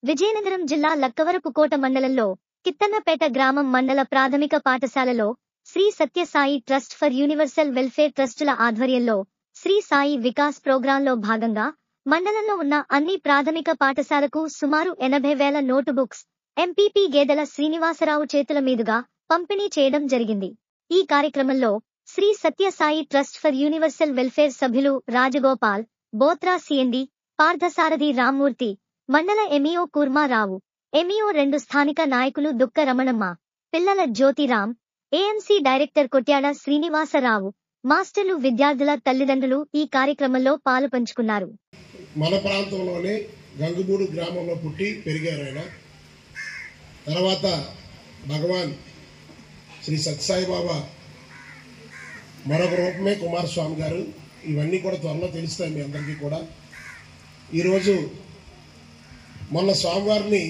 విజయనగరం జిల్లా లక్కవరపుకోట మండలంలో కిత్తన్నపేట గ్రామం మండల ప్రాథమిక పాఠశాలలో Shri Sathyasai trust for universal welfare ట్రస్టుల ఆధ్వర్యంలో శ్రీ సాయి వికాస్ ప్రోగ్రాంలో భాగంగా మండలంలో ఉన్న అన్ని ప్రాథమిక పాఠశాలకు సుమారు ఎనభై వేల నోటు బుక్స్ ఎంపీపీ గేదెల శ్రీనివాసరావు చేతుల మీదుగా పంపిణీ చేయడం జరిగింది ఈ కార్యక్రమంలో Shri Sathyasai trust for universal welfare సభ్యులు రాజగోపాల్ బోత్రా సిఎండి పార్థసారథి రామ్మూర్తి మండల ఎంఈఓ కూర్మారావు ఎంఈఓ రెండు స్థానిక నాయకులు దుక్క రమణమ్మ పిల్లల జ్యోతిరాం ఏఎంసీ డైరెక్టర్ కొట్యాడ శ్రీనివాసరావు మాస్టర్లు విద్యార్థుల తల్లిదండ్రులు ఈ కార్యక్రమంలో పాలు పంచుకున్నారు మన ప్రాంతంలోనే గంగుమూడు గ్రామంలో పుట్టి పెరిగారు ఆయన తర్వాత భగవాన్ శ్రీ సత్సాయి బాబా మరొక రూపమే కుమారస్వామి గారు ఇవన్నీ కూడా త్వరలో తెలుస్తాయి మీ అందరికీ కూడా ఈరోజు మొన్న స్వామివారిని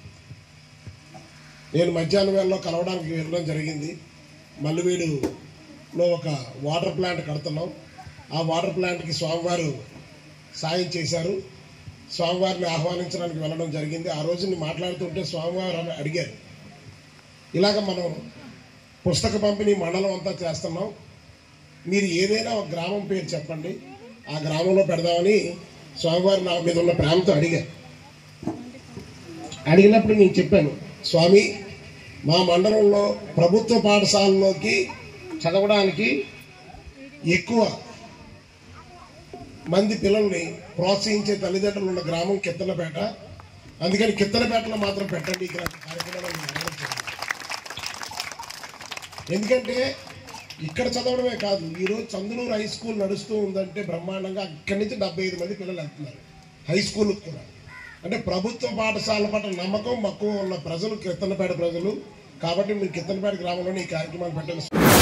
నేను మధ్యాహ్నం వేళలో కలవడానికి వెళ్ళడం జరిగింది మల్లివీడులో ఒక వాటర్ ప్లాంట్ కడుతున్నాం ఆ వాటర్ ప్లాంట్కి స్వామివారు సాయం చేశారు స్వామివారిని ఆహ్వానించడానికి వెళ్ళడం జరిగింది ఆ రోజు నేను మాట్లాడుతుంటే స్వామివారు అని అడిగారు ఇలాగ మనం పుస్తక పంపిణీ మండలం అంతా చేస్తున్నాం మీరు ఏదైనా ఒక గ్రామం పేరు చెప్పండి ఆ గ్రామంలో పెడదామని స్వామివారు నా మీద ఉన్న ప్రేమతో అడిగారు అడిగినప్పుడు నేను చెప్పాను స్వామి మా మండలంలో ప్రభుత్వ పాఠశాలలోకి చదవడానికి ఎక్కువ మంది పిల్లల్ని ప్రోత్సహించే తల్లిదండ్రులు ఉన్న గ్రామం కిత్తనపేట అందుకని కిత్తనపేటలో మాత్రం పెట్టండి ఇక్కడ కార్యక్రమాలను అడగడం జరిగింది. ఎందుకంటే ఇక్కడ చదవడమే కాదు ఈరోజు చందులూరు హై స్కూల్ నడుస్తూ ఉందంటే బ్రహ్మాండంగా అక్కడి నుంచి డెబ్బై ఐదు మంది పిల్లలు వెళ్తున్నారు హై స్కూల్కి కూడా అంటే ప్రభుత్వ పాఠశాల పట్ల నమ్మకం మక్కువ ఉన్న ప్రజలు కిత్తనపేట ప్రజలు కాబట్టి మీరు కిత్తనపేట గ్రామంలోనే ఈ కార్యక్రమాలు పెట్టండి